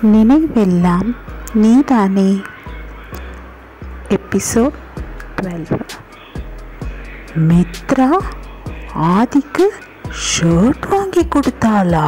நினைவெல்லாம் நீதானே episode twelve Mitra ஆதிக்கு ஷர்ட் வாங்கி கொடுத்தாளா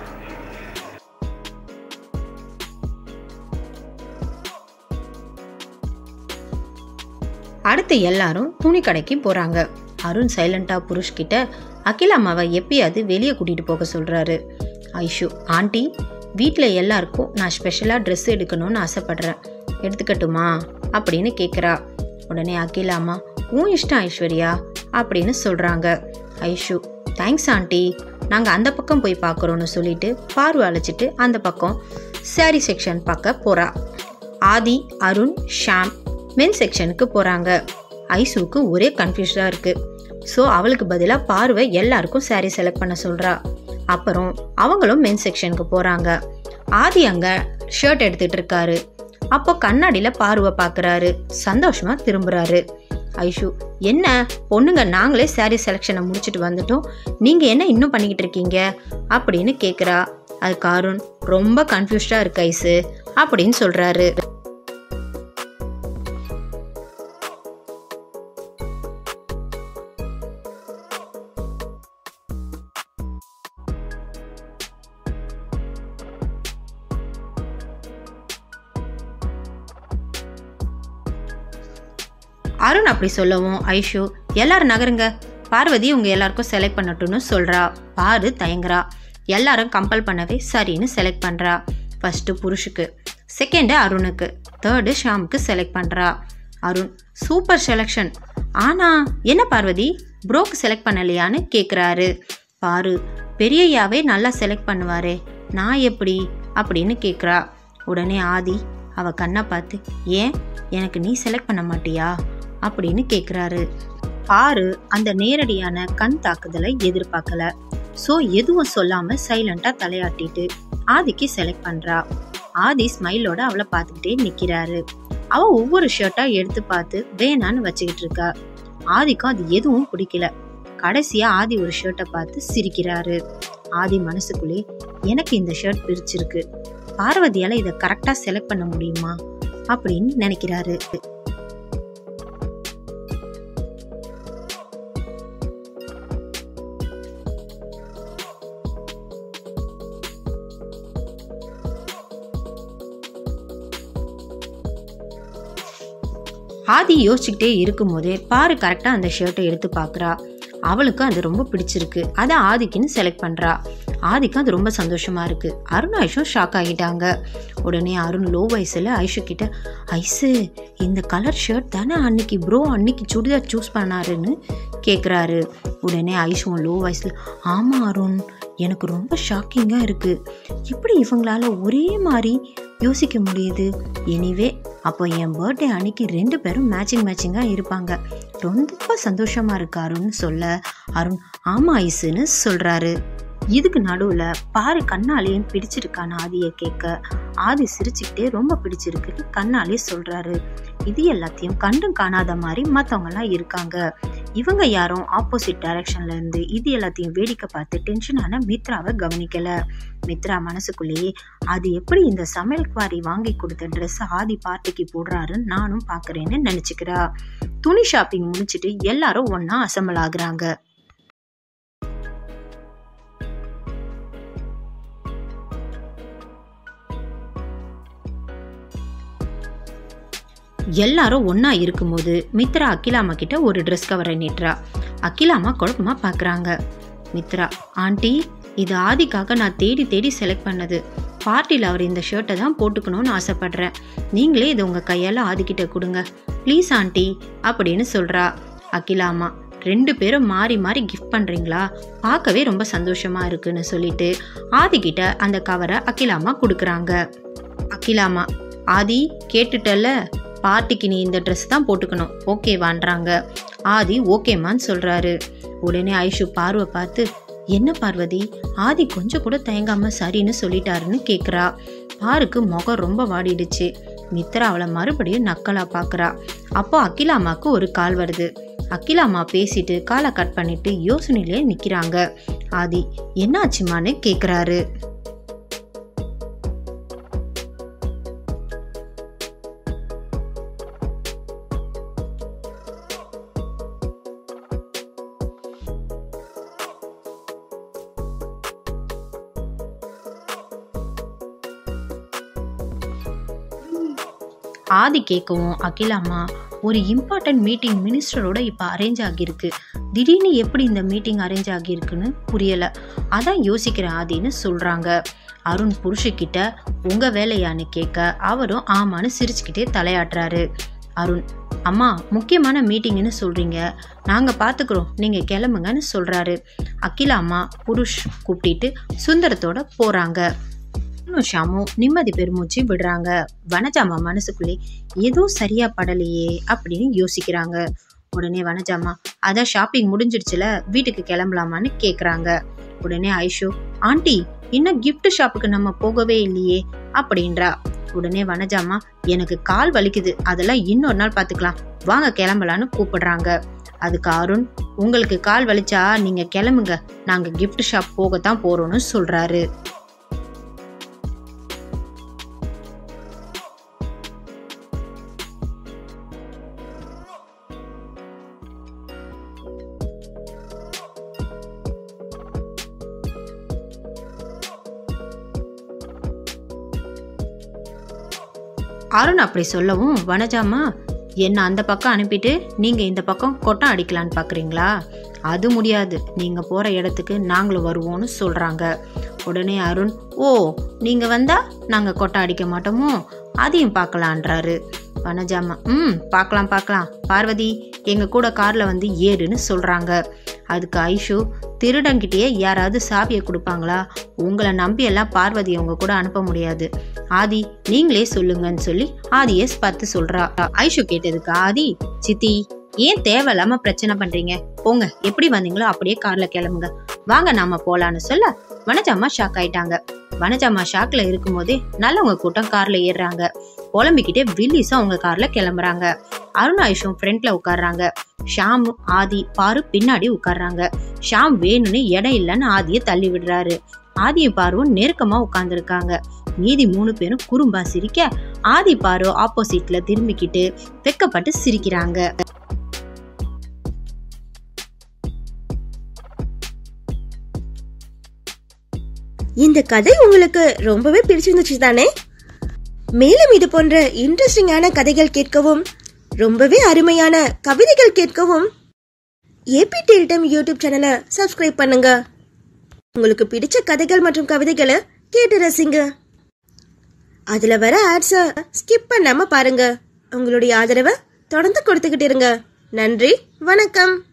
அடுத்து எல்லாரும் துணி கடைக்கு போறாங்க அருண் சைலண்டா புருஷ் கிட்ட அகிலா அம்மாவை எப்பயாவது வெளியே கூட்டிட்டு போக சொல்றாரு ஐஷு ஆண்டி வீட்டில் எல்லாருக்கும் நான் ஸ்பெஷலாக ட்ரெஸ் எடுக்கணும்னு ஆசைப்படுறேன் எடுத்துக்கட்டுமா அப்படின்னு கேட்குறா உடனே அகிலா அம்மா உன் இஷ்டம் ஐஸ்வர்யா அப்படின்னு சொல்கிறாங்க ஐஷு தேங்க்ஸ் ஆண்டி நாங்கள் அந்த பக்கம் போய் பார்க்குறோன்னு சொல்லிட்டு பார்வை அழைச்சிட்டு அந்த பக்கம் சாரி செக்ஷன் பார்க்க போகிறா ஆதி அருண் ஷாம் மென் செக்ஷனுக்கு போகிறாங்க ஐசுவுக்கு ஒரே கன்ஃபியூஸ்டாக இருக்குது ஸோ அவளுக்கு பதிலாக பார்வை எல்லாருக்கும் saree செலக்ட் பண்ண சொல்கிறா அப்புறம் அவங்களும் மென் செக்ஷனுக்கு போகிறாங்க ஆதி அங்கே ஷர்ட் எடுத்துட்டு இருக்காரு அப்போ கண்ணாடியில் பார்வை பார்க்குறாரு சந்தோஷமா திரும்புறாரு ஐஷு என்ன பொண்ணுங்க நாங்களே saree செலெக்ஷனை முடிச்சுட்டு வந்துட்டோம் நீங்கள் என்ன இன்னும் பண்ணிக்கிட்டு இருக்கீங்க அப்படின்னு கேட்குறா அதுக்கு அருண் ரொம்ப கன்ஃபியூஸ்டாக இருக்கு ஐசு அப்படின்னு சொல்கிறாரு அருண் அப்படி சொல்லவும் ஐஷு எல்லாரும் நகருங்க பார்வதி உங்க எல்லாருக்கும் செலக்ட் பண்ணட்டும்னு சொல்றா பாரு தயங்குறா எல்லாரும் கம்பல் பண்ணவே சரின்னு செலக்ட் பண்றா ஃபர்ஸ்ட் புருஷுக்கு செகண்டு அருணுக்கு தேர்டு ஷாமுக்கு செலக்ட் பண்றா அருண் சூப்பர் செலெக்ஷன் ஆனா என்ன பார்வதி ப்ரோக்கு செலக்ட் பண்ணலையான்னு கேட்குறாரு பாரு பெரியய்யாவே நல்லா செலக்ட் பண்ணுவாரே நான் எப்படி அப்படின்னு கேட்குறா உடனே ஆதி அவ கண்ணை பார்த்து ஏன் எனக்கு நீ செலக்ட் பண்ண மாட்டியா அப்படின்னு கேட்குறாரு பாரு அந்த நேரடியான கண் தாக்குதலை எதிர்பார்க்கல ஸோ எதுவும் சொல்லாம சைலண்டா தலையாட்டிட்டு ஆதிக்கு செலக்ட் பண்றா ஆதி ஸ்மைலோட அவளை பார்த்துக்கிட்டே நிக்கிறாரு அவ ஒவ்வொரு ஷர்ட்டா எடுத்து பார்த்து வேணான்னு வச்சுக்கிட்டு இருக்கா ஆதிக்கும் அது எதுவும் பிடிக்கல கடைசியா ஆதி ஒரு ஷர்ட்டை பார்த்து சிரிக்கிறாரு ஆதி மனசுக்குள்ளே எனக்கு இந்த ஷர்ட் பிடிச்சிருக்கு பார்வதியால இதை கரெக்டா செலக்ட் பண்ண முடியுமா அப்படின்னு நினைக்கிறாரு ஆதி யோசிச்சுக்கிட்டே இருக்கும்போதே பாரு கரெக்டாக அந்த ஷர்ட்டை எடுத்து பார்க்குறா அவளுக்கும் அது ரொம்ப பிடிச்சிருக்கு அதை ஆதிக்குன்னு செலக்ட் பண்ணுறா ஆதிக்கும் அது ரொம்ப சந்தோஷமா இருக்கு அருண் ஐஷும் ஷாக் ஆகிட்டாங்க உடனே அருண் லோ வயசில் ஐஷு கிட்ட ஐசு இந்த கலர் ஷர்ட் தானே அன்னைக்கு ப்ரோ அன்னைக்கு சுடிதார் சூஸ் பண்ணாருன்னு கேட்குறாரு உடனே ஐஷுவும் லோ வயசில் ஆமாம் அருண் எனக்கு ரொம்ப ஷாக்கிங்காக இருக்குது எப்படி இவங்களால ஒரே மாதிரி யோசிக்க முடியுது எனிவே அப்போ என் பர்த்டே அன்னைக்கு ரெண்டு பேரும் மேட்சிங் மேட்சிங்காக இருப்பாங்க ரொம்ப சந்தோஷமா இருக்கு அருண் சொல்ல அருண் ஆமா ஐசுன்னு சொல்றாரு இதுக்கு நடுவில் பாரு கண்ணாலேயும் பிடிச்சிருக்கான்னு ஆதியை கேட்க ஆதி சிரிச்சுக்கிட்டே ரொம்ப பிடிச்சிருக்குன்னு கண்ணாலே சொல்றாரு இது எல்லாத்தையும் கண்டும் காணாத மாதிரி மற்றவங்கலாம் இருக்காங்க இவங்க யாரும் ஆப்போசிட் டைரக்ஷன்ல இருந்து இது எல்லாத்தையும் வேடிக்கை பார்த்து டென்ஷனான மித்ராவை கவனிக்கல மித்ரா மனசுக்குள்ளேயே அது எப்படி இந்த சமையல் குவாரி வாங்கி கொடுத்த ட்ரெஸ் ஆதி பார்ட்டிக்கு போடுறாருன்னு நானும் பார்க்கறேன்னு நினச்சிக்கிறா துணி ஷாப்பிங் முடிச்சிட்டு எல்லாரும் ஒன்றா அசம்பிள் ஆகுறாங்க எல்லாரும் ஒன்றா இருக்கும்போது மித்ரா அகிலாமா கிட்ட ஒரு ட்ரெஸ் கவரை நீட்டுறா அகிலாமா குழப்பமா பார்க்குறாங்க மித்ரா ஆண்டி இது ஆதிக்காக நான் தேடி தேடி செலக்ட் பண்ணது பார்ட்டியில் அவர் இந்த ஷர்ட்டை தான் போட்டுக்கணும்னு ஆசைப்படுறேன் நீங்களே இது உங்கள் கையால் ஆதிக்கிட்ட கொடுங்க ப்ளீஸ் ஆண்டி அப்படின்னு சொல்கிறா அகிலாமா ரெண்டு பேரும் மாறி மாறி கிஃப்ட் பண்ணுறீங்களா பார்க்கவே ரொம்ப சந்தோஷமா இருக்குன்னு சொல்லிட்டு ஆதிக்கிட்ட அந்த கவரை அகிலாமா கொடுக்குறாங்க அகிலாமா ஆதி கேட்டுட்டல்ல பார்ட்டிக்கு நீ இந்த ட்ரெஸ் தான் போட்டுக்கணும் ஓகேவான்றாங்க ஆதி ஓகேம்மான்னு சொல்கிறாரு உடனே ஐஷு பார்வை பார்த்து என்ன பார்வதி ஆதி கொஞ்சம் கூட தயங்காம சரின்னு சொல்லிட்டாருன்னு கேட்குறா பாருக்கு முகம் ரொம்ப வாடிடுச்சு மித்ரா அவளை மறுபடியும் நக்கலா பார்க்குறா அப்போ அகிலாமாக்கு ஒரு கால் வருது அகிலாமா பேசிட்டு காலை கட் பண்ணிட்டு யோசனையிலே நிற்கிறாங்க ஆதி என்னாச்சுமான்னு கேட்குறாரு ஆதி கேட்கவும் அகிலாமா ஒரு இம்பார்ட்டன்ட் மீட்டிங் மினிஸ்டரோட இப்போ அரேஞ்ச் ஆகியிருக்கு திடீர்னு எப்படி இந்த மீட்டிங் அரேஞ்ச் ஆகியிருக்குன்னு புரியல அதான் யோசிக்கிற ஆதின்னு சொல்றாங்க அருண் புருஷக்கிட்ட உங்க வேலையான்னு கேட்க அவரும் ஆமான்னு சிரிச்சுக்கிட்டே தலையாட்டுறாரு அருண் அம்மா முக்கியமான மீட்டிங்னு சொல்றீங்க நாங்க பாத்துக்கிறோம் நீங்க கிளம்புங்கன்னு சொல்றாரு அகிலா அம்மா புருஷ் கூப்பிட்டு சுந்தரத்தோட போறாங்க அருணும் ஷாமும் நிம்மதி பெருமூச்சு விடுறாங்க வனஜாமா மனசுக்குள்ளே ஏதோ சரியா படலையே அப்படின்னு யோசிக்கிறாங்க உடனே வனஜாமா அதான் ஷாப்பிங் முடிஞ்சிடுச்சுல வீட்டுக்கு கிளம்பலாமான்னு கேக்குறாங்க உடனே ஐஷு ஆண்டி இன்னும் gift ஷாப்புக்கு நம்ம போகவே இல்லையே அப்படின்றா உடனே வனஜாமா எனக்கு கால் வலிக்குது அதெல்லாம் இன்னொரு நாள் பாத்துக்கலாம் வாங்க கிளம்பலான்னு கூப்பிடுறாங்க அதுக்கு அருண் உங்களுக்கு கால் வலிச்சா நீங்க கிளம்புங்க நாங்க gift ஷாப் போகத்தான் போறோம்னு சொல்றாரு அருண் அப்படி சொல்லவும் வனஜாமா என்ன அந்த பக்கம் அனுப்பிட்டு நீங்க இந்த பக்கம் கொட்டம் அடிக்கலான்னு பாக்குறீங்களா அது முடியாது நீங்க போற இடத்துக்கு நாங்களும் வருவோம்னு சொல்றாங்க உடனே அருண் ஓ நீங்க வந்தா நாங்க கொட்டம் அடிக்க மாட்டோமோ அதையும் பார்க்கலான்றாரு வனஜாமா ம் பார்க்கலாம் பார்க்கலாம் பார்வதி எங்க கூட கார்ல வந்து ஏறுன்னு சொல்றாங்க அதுக்கு ஐஷு திருடங்கிட்டயே யாராவது சாவியை கொடுப்பாங்களா உங்களை நம்பி எல்லாம் பார்வதி அவங்க கூட அனுப்ப முடியாது ஆதி நீங்களே சொல்லுங்கன்னு சொல்லி ஆதியை பார்த்து சொல்றா ஐஷு கேட்டதுக்கு ஆதி சித்தி ஏன் தேவையில்லாம பிரச்சனை பண்றீங்க போங்க எப்படி வந்தீங்களோ அப்படியே கார்ல கிளம்புங்க வாங்க நாம போலான்னு சொல்ல வனஜாமா ஷாக் ஆயிட்டாங்க வனஜாமா ஷாக்ல இருக்கும்போதே நல்லவங்க கூட்டம் கார்ல ஏறுறாங்க புலம்பிக்கிட்டே வில்லிஸும் அவங்க கார்ல கிளம்புறாங்க அருண் ஐஷும் ஃப்ரண்ட்ல உட்கார்றாங்க ஷாம் ஆதி பாரு பின்னாடி உட்கார்றாங்க ஷாம் வேணும்னு இடம் இல்லைன்னு ஆதியை தள்ளி விடுறாரு ஆதியும் பாருவும் நெருக்கமா உட்கார்ந்துருக்காங்க மீதி மூணு பேரும் குறும்பா சிரிக்க ஆதி பாரு ஆப்போசிட்ல திரும்பிக்கிட்டு வெக்கப்பட்டு சிரிக்கிறாங்க இந்த கதை உங்களுக்கு ரொம்பவே பிடிச்சிருந்துச்சு தானே மேலும் இது போன்ற இன்ட்ரெஸ்டிங்கான கதைகள் கேட்கவும் ரொம்பவே அருமையான கவிதைகள் கேட்கவும் ஏபி டெல்டம் யூடியூப் சேனலை சப்ஸ்கிரைப் பண்ணுங்க உங்களுக்கு பிடிச்ச கதைகள் மற்றும் கவிதைகளை கேட்டு ரசிங்க அதுல வர ஆட்ஸ ஸ்கிப் பண்ணாம பாருங்க உங்களுடைய ஆதரவை தொடர்ந்து கொடுத்துக்கிட்டு இருங்க நன்றி வணக்கம்